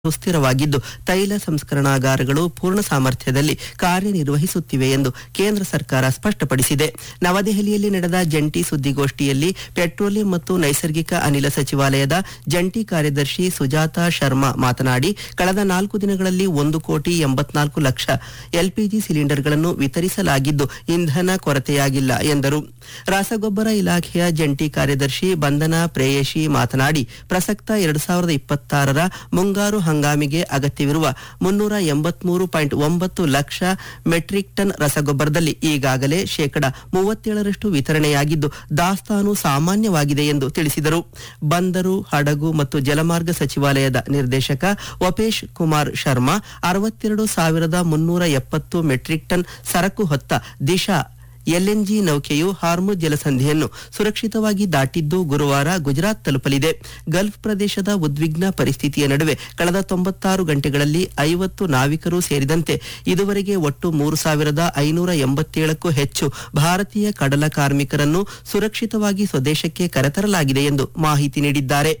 ಸುಸ್ಥಿರವಾಗಿದ್ದು ತೈಲ ಸಂಸ್ಕರಣಾಗಾರಗಳು ಪೂರ್ಣ ಸಾಮರ್ಥ್ಯದಲ್ಲಿ ಕಾರ್ಯನಿರ್ವಹಿಸುತ್ತಿವೆ ಎಂದು ಕೇಂದ್ರ ಸರ್ಕಾರ ಸ್ಪಷ್ಟಪಡಿಸಿದೆ ನವದೆಹಲಿಯಲ್ಲಿ ನಡೆದ ಜಂಟಿ ಸುದ್ದಿಗೋಷ್ಠಿಯಲ್ಲಿ ಪೆಟ್ರೋಲಿಯಂ ಮತ್ತು ನೈಸರ್ಗಿಕ ಅನಿಲ ಸಚಿವಾಲಯದ ಜಂಟಿ ಕಾರ್ಯದರ್ಶಿ ಸುಜಾತಾ ಶರ್ಮಾ ಮಾತನಾಡಿ ಕಳೆದ ನಾಲ್ಕು ದಿನಗಳಲ್ಲಿ ಒಂದು ಕೋಟಿ ಎಂಬತ್ನಾಲ್ಕು ಲಕ್ಷ ಎಲ್ಪಿಜಿ ಸಿಲಿಂಡರ್ಗಳನ್ನು ವಿತರಿಸಲಾಗಿದ್ದು ಇಂಧನ ಕೊರತೆಯಾಗಿಲ್ಲ ಎಂದರು ರಸಗೊಬ್ಬರ ಇಲಾಖೆಯ ಜಂಟಿ ಕಾರ್ಯದರ್ಶಿ ಬಂಧನ ಪ್ರೇಯಶಿ ಮಾತನಾಡಿ ಪ್ರಸಕ್ತ ಎರಡು ಸಾವಿರದ ಇಪ್ಪತ್ತಾರರ ಮುಂಗಾರು ಹಂಗಾಮಿಗೆ ಅಗತ್ಯವಿರುವ ಮುನ್ನೂರ ಎಂಬತ್ಮೂರು ಪಾಯಿಂಟ್ ಒಂಬತ್ತು ಲಕ್ಷ ಮೆಟ್ರಿಕ್ ಟನ್ ರಸಗೊಬ್ಬರದಲ್ಲಿ ಈಗಾಗಲೇ ಶೇಕಡ ಮೂವತ್ತೇಳರಷ್ಟು ವಿತರಣೆಯಾಗಿದ್ದು ದಾಸ್ತಾನು ಸಾಮಾನ್ಯವಾಗಿದೆ ಎಂದು ತಿಳಿಸಿದರು ಬಂದರು ಹಡಗು ಮತ್ತು ಜಲಮಾರ್ಗ ಸಚಿವಾಲಯದ ನಿರ್ದೇಶಕ ವಪೇಶ್ ಕುಮಾರ್ ಶರ್ಮಾ ಅರವತ್ತೆರಡು ಸಾವಿರದ ಮುನ್ನೂರ ಎಪ್ಪತ್ತು ಮೆಟ್ರಿಕ್ ಟನ್ ಸರಕು ಹೊತ್ತ ದಿಶಾ ಎಲ್ಎನ್ಜಿ ನೌಕೆಯು ಹಾರ್ಮುಜ್ ಜಲಸಂಧಿಯನ್ನು ಸುರಕ್ಷಿತವಾಗಿ ದಾಟಿದ್ದು ಗುರುವಾರ ಗುಜರಾತ್ ತಲುಪಲಿದೆ ಗಲ್ಫ್ ಪ್ರದೇಶದ ಉದ್ವಿಗ್ನ ಪರಿಸ್ಥಿತಿಯ ನಡುವೆ ಕಳೆದ ತೊಂಬತ್ತಾರು ಗಂಟೆಗಳಲ್ಲಿ ಐವತ್ತು ನಾವಿಕರು ಸೇರಿದಂತೆ ಇದುವರೆಗೆ ಒಟ್ಟು ಮೂರು ಸಾವಿರದ ಐನೂರ ಎಂಬತ್ತೇಳಕ್ಕೂ ಹೆಚ್ಚು ಭಾರತೀಯ ಕಡಲ ಕಾರ್ಮಿಕರನ್ನು ಸುರಕ್ಷಿತವಾಗಿ ಸ್ವದೇಶಕ್ಕೆ ಕರೆತರಲಾಗಿದೆ ಎಂದು ಮಾಹಿತಿ ನೀಡಿದ್ದಾರೆ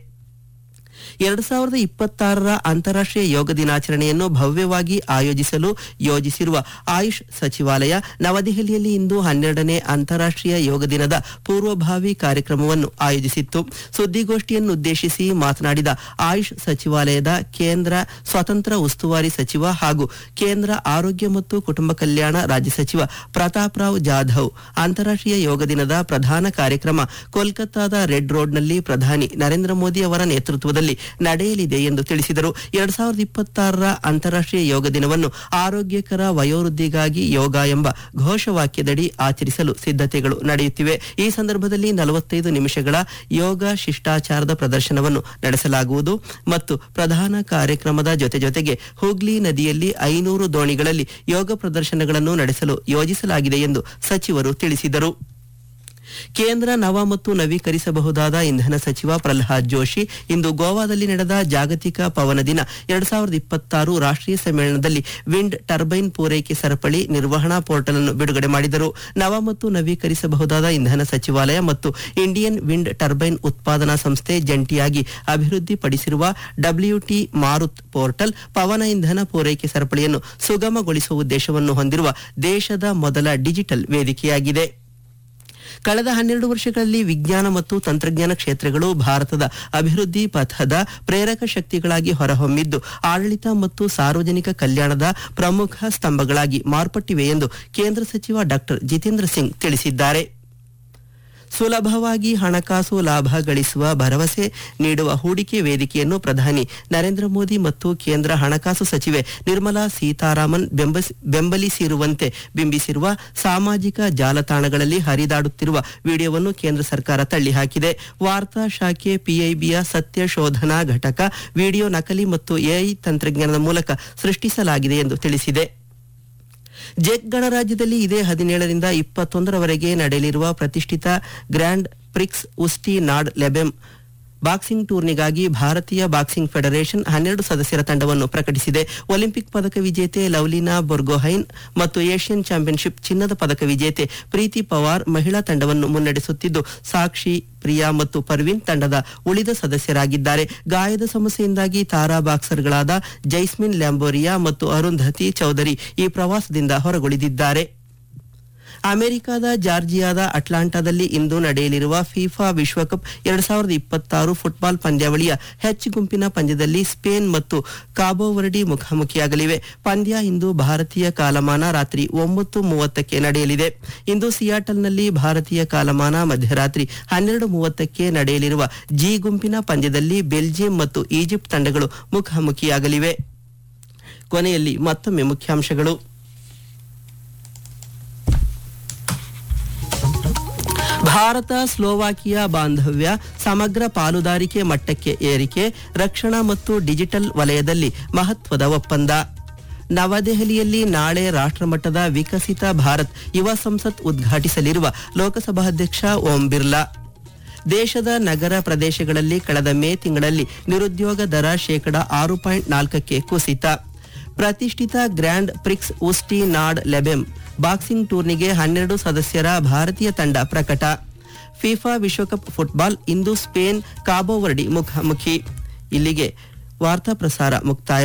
ಎರಡು ಸಾವಿರದ ಇಪ್ಪತ್ತಾರರ ಅಂತಾರಾಷ್ಟ್ರೀಯ ಯೋಗ ದಿನಾಚರಣೆಯನ್ನು ಭವ್ಯವಾಗಿ ಆಯೋಜಿಸಲು ಯೋಜಿಸಿರುವ ಆಯುಷ್ ಸಚಿವಾಲಯ ನವದೆಹಲಿಯಲ್ಲಿ ಇಂದು ಹನ್ನೆರಡನೇ ಅಂತಾರಾಷ್ಟ್ರೀಯ ಯೋಗ ದಿನದ ಪೂರ್ವಭಾವಿ ಕಾರ್ಯಕ್ರಮವನ್ನು ಆಯೋಜಿಸಿತ್ತು ಸುದ್ದಿಗೋಷ್ಠಿಯನ್ನುದ್ದೇಶಿಸಿ ಮಾತನಾಡಿದ ಆಯುಷ್ ಸಚಿವಾಲಯದ ಕೇಂದ್ರ ಸ್ವತಂತ್ರ ಉಸ್ತುವಾರಿ ಸಚಿವ ಹಾಗೂ ಕೇಂದ್ರ ಆರೋಗ್ಯ ಮತ್ತು ಕುಟುಂಬ ಕಲ್ಯಾಣ ರಾಜ್ಯ ಸಚಿವ ಪ್ರತಾಪ್ ರಾವ್ ಜಾಧವ್ ಅಂತಾರಾಷ್ಟ್ರೀಯ ಯೋಗ ದಿನದ ಪ್ರಧಾನ ಕಾರ್ಯಕ್ರಮ ಕೋಲ್ಕತ್ತಾದ ರೆಡ್ ರೋಡ್ನಲ್ಲಿ ಪ್ರಧಾನಿ ನರೇಂದ್ರ ಮೋದಿ ಅವರ ನೇತೃತ್ವದಲ್ಲಿ ನಡೆಯಲಿದೆ ಎಂದು ತಿಳಿಸಿದರು ಎರಡ್ ಸಾವಿರದ ಇಪ್ಪತ್ತಾರರ ಅಂತಾರಾಷ್ಟ್ರೀಯ ಯೋಗ ದಿನವನ್ನು ಆರೋಗ್ಯಕರ ವಯೋವೃದ್ಧಿಗಾಗಿ ಯೋಗ ಎಂಬ ಘೋಷವಾಕ್ಯದಡಿ ಆಚರಿಸಲು ಸಿದ್ಧತೆಗಳು ನಡೆಯುತ್ತಿವೆ ಈ ಸಂದರ್ಭದಲ್ಲಿ ನಲವತ್ತೈದು ನಿಮಿಷಗಳ ಯೋಗ ಶಿಷ್ಟಾಚಾರದ ಪ್ರದರ್ಶನವನ್ನು ನಡೆಸಲಾಗುವುದು ಮತ್ತು ಪ್ರಧಾನ ಕಾರ್ಯಕ್ರಮದ ಜೊತೆ ಜೊತೆಗೆ ಹೂಗ್ಲಿ ನದಿಯಲ್ಲಿ ಐನೂರು ದೋಣಿಗಳಲ್ಲಿ ಯೋಗ ಪ್ರದರ್ಶನಗಳನ್ನು ನಡೆಸಲು ಯೋಜಿಸಲಾಗಿದೆ ಎಂದು ಸಚಿವರು ತಿಳಿಸಿದರು ಕೇಂದ್ರ ನವ ಮತ್ತು ನವೀಕರಿಸಬಹುದಾದ ಇಂಧನ ಸಚಿವ ಪ್ರಲ್ಹಾದ್ ಜೋಶಿ ಇಂದು ಗೋವಾದಲ್ಲಿ ನಡೆದ ಜಾಗತಿಕ ಪವನ ದಿನ ಎರಡ್ ಸಾವಿರದ ಇಪ್ಪತ್ತಾರು ರಾಷ್ಟ್ರೀಯ ಸಮ್ಮೇಳನದಲ್ಲಿ ವಿಂಡ್ ಟರ್ಬೈನ್ ಪೂರೈಕೆ ಸರಪಳಿ ನಿರ್ವಹಣಾ ಪೋರ್ಟಲ್ ಅನ್ನು ಬಿಡುಗಡೆ ಮಾಡಿದರು ನವ ಮತ್ತು ನವೀಕರಿಸಬಹುದಾದ ಇಂಧನ ಸಚಿವಾಲಯ ಮತ್ತು ಇಂಡಿಯನ್ ವಿಂಡ್ ಟರ್ಬೈನ್ ಉತ್ಪಾದನಾ ಸಂಸ್ಥೆ ಜಂಟಿಯಾಗಿ ಅಭಿವೃದ್ಧಿಪಡಿಸಿರುವ ಡಬ್ಲ್ಯೂಟಿ ಮಾರುತ್ ಪೋರ್ಟಲ್ ಪವನ ಇಂಧನ ಪೂರೈಕೆ ಸರಪಳಿಯನ್ನು ಸುಗಮಗೊಳಿಸುವ ಉದ್ದೇಶವನ್ನು ಹೊಂದಿರುವ ದೇಶದ ಮೊದಲ ಡಿಜಿಟಲ್ ವೇದಿಕೆಯಾಗಿದೆ ಕಳೆದ ಹನ್ನೆರಡು ವರ್ಷಗಳಲ್ಲಿ ವಿಜ್ಞಾನ ಮತ್ತು ತಂತ್ರಜ್ಞಾನ ಕ್ಷೇತ್ರಗಳು ಭಾರತದ ಅಭಿವೃದ್ಧಿ ಪಥದ ಪ್ರೇರಕ ಶಕ್ತಿಗಳಾಗಿ ಹೊರಹೊಮ್ಮಿದ್ದು ಆಡಳಿತ ಮತ್ತು ಸಾರ್ವಜನಿಕ ಕಲ್ಯಾಣದ ಪ್ರಮುಖ ಸ್ತಂಭಗಳಾಗಿ ಮಾರ್ಪಟ್ಟಿವೆ ಎಂದು ಕೇಂದ್ರ ಸಚಿವ ಡಾಕ್ಟರ್ ಜಿತೇಂದ್ರ ಸಿಂಗ್ ತಿಳಿಸಿದ್ದಾರೆ ಸುಲಭವಾಗಿ ಹಣಕಾಸು ಲಾಭ ಗಳಿಸುವ ಭರವಸೆ ನೀಡುವ ಹೂಡಿಕೆ ವೇದಿಕೆಯನ್ನು ಪ್ರಧಾನಿ ನರೇಂದ್ರ ಮೋದಿ ಮತ್ತು ಕೇಂದ್ರ ಹಣಕಾಸು ಸಚಿವೆ ನಿರ್ಮಲಾ ಸೀತಾರಾಮನ್ ಬೆಂಬಸ್- ಬೆಂಬಲಿಸಿರುವಂತೆ ಬಿಂಬಿಸಿರುವ ಸಾಮಾಜಿಕ ಜಾಲತಾಣಗಳಲ್ಲಿ ಹರಿದಾಡುತ್ತಿರುವ ವಿಡಿಯೋವನ್ನು ಕೇಂದ್ರ ಸರ್ಕಾರ ತಳ್ಳಿಹಾಕಿದೆ ವಾರ್ತಾ ಶಾಖೆ ಪಿಐಬಿಯ ಸತ್ಯ ಶೋಧನಾ ಘಟಕ ವಿಡಿಯೋ ನಕಲಿ ಮತ್ತು ಎಐ ತಂತ್ರಜ್ಞಾನದ ಮೂಲಕ ಸೃಷ್ಟಿಸಲಾಗಿದೆ ಎಂದು ತಿಳಿಸಿದೆ ಜೆಕ್ ಗಣರಾಜ್ಯದಲ್ಲಿ ಇದೇ ಹದಿನೇಳರಿಂದ ಇಪ್ಪತ್ತೊಂದರವರೆಗೆ ನಡೆಯಲಿರುವ ಪ್ರತಿಷ್ಠಿತ grand prix Usti nad Labem boxing ಟೂರ್ನಿಗಾಗಿ ಭಾರತೀಯ ಬಾಕ್ಸಿಂಗ್ ಫೆಡರೇಷನ್ ಹನ್ನೆರಡು ಸದಸ್ಯರ ತಂಡವನ್ನು ಪ್ರಕಟಿಸಿದೆ ಒಲಿಂಪಿಕ್ ಪದಕ ವಿಜೇತೆ ಲವ್ಲಿನಾ ಬೊರ್ಗೊಹೈನ್ ಮತ್ತು ಏಷ್ಯನ್ ಚಾಂಪಿಯನ್ಶಿಪ್ ಚಿನ್ನದ ಪದಕ ವಿಜೇತೆ ಪ್ರೀತಿ ಪವಾರ್ ಮಹಿಳಾ ತಂಡವನ್ನು ಮುನ್ನಡೆಸುತ್ತಿದ್ದು ಸಾಕ್ಷಿ ಪ್ರಿಯಾ ಮತ್ತು ಪರ್ವೀನ್ ತಂಡದ ಉಳಿದ ಸದಸ್ಯರಾಗಿದ್ದಾರೆ ಗಾಯದ ಸಮಸ್ಯೆಯಿಂದಾಗಿ ತಾರಾ ಬಾಕ್ಸರ್ಗಳಾದ ಜೈಸ್ಮಿನ್ ಲ್ಯಾಂಬೋರಿಯಾ ಮತ್ತು ಅರುಂಧತಿ ಚೌಧರಿ ಈ ಪ್ರವಾಸದಿಂದ ಹೊರಗುಳಿದಿದ್ದಾರೆ ಅಮೆರಿಕದ ಜಾರ್ಜಿಯಾದ ಅಟ್ಲಾಂಟಾದಲ್ಲಿ ಇಂದು ನಡೆಯಲಿರುವ ಫಿಫಾ ವಿಶ್ವಕಪ್ ಎರಡ್ ಸಾವಿರದ ಇಪ್ಪತ್ತಾರು ಫುಟ್ಬಾಲ್ ಪಂದ್ಯಾವಳಿಯ ಹೆಚ್ ಗುಂಪಿನ ಪಂದ್ಯದಲ್ಲಿ ಸ್ಪೇನ್ ಮತ್ತು ಕಾಬೋವರ್ಡಿ ಮುಖಾಮುಖಿಯಾಗಲಿವೆ ಪಂದ್ಯ ಇಂದು ಭಾರತೀಯ ಕಾಲಮಾನ ರಾತ್ರಿ ಒಂಬತ್ತು ಮೂವತ್ತಕ್ಕೆ ನಡೆಯಲಿದೆ ಇಂದು ಸಿಯಾಟಲ್ನಲ್ಲಿ ಭಾರತೀಯ ಕಾಲಮಾನ ಮಧ್ಯರಾತ್ರಿ ಹನ್ನೆರಡು ಮೂವತ್ತಕ್ಕೆ ನಡೆಯಲಿರುವ ಜಿ ಗುಂಪಿನ ಪಂದ್ಯದಲ್ಲಿ ಬೆಲ್ಜಿಯಂ ಮತ್ತು ಈಜಿಪ್ಟ್ ತಂಡಗಳು ಮುಖಾಮುಖಿಯಾಗಲಿವೆ ಕೊನೆಯಲ್ಲಿ ಮತ್ತೊಮ್ಮೆ ಮುಖ್ಯಾಂಶಗಳು ಭಾರತ ಸ್ಲೋವಾಕಿಯಾ ಬಾಂಧವ್ಯ ಸಮಗ್ರ ಪಾಲುದಾರಿಕೆ ಮಟ್ಟಕ್ಕೆ ಏರಿಕೆ ರಕ್ಷಣಾ ಮತ್ತು ಡಿಜಿಟಲ್ ವಲಯದಲ್ಲಿ ಮಹತ್ವದ ಒಪ್ಪಂದ ನವದೆಹಲಿಯಲ್ಲಿ ನಾಳೆ ರಾಷ್ಟ್ರಮಟ್ಟದ ವಿಕಸಿತ ಭಾರತ್ ಯುವ ಸಂಸತ್ ಉದ್ಘಾಟಿಸಲಿರುವ ಲೋಕಸಭಾಧ್ಯಕ್ಷ ಓಂ ಬಿರ್ಲಾ ದೇಶದ ನಗರ ಪ್ರದೇಶಗಳಲ್ಲಿ ಕಳೆದ ಮೇ ತಿಂಗಳಲ್ಲಿ ನಿರುದ್ಯೋಗ ದರ ಶೇಕಡ ಆರು ಪಾಯಿಂಟ್ ನಾಲ್ಕಕ್ಕೆ ಕುಸಿತ ಪ್ರತಿಷ್ಠಿತ grand prix Usti nad Labem boxing ಟೂರ್ನಿಗೆ ಹನ್ನೆರಡು ಸದಸ್ಯರ ಭಾರತೀಯ ತಂಡ ಪ್ರಕಟ ಫಿಫಾ ವಿಶ್ವಕಪ್ ಫುಟ್ಬಾಲ್ ಇಂದು ಸ್ಪೇನ್ ಕಾಬೋವರ್ಡಿ ಮುಖಾಮುಖಿ ಇಲ್ಲಿಗೆ ವಾರ್ತಾ ಪ್ರಸಾರ ಮುಕ್ತಾಯ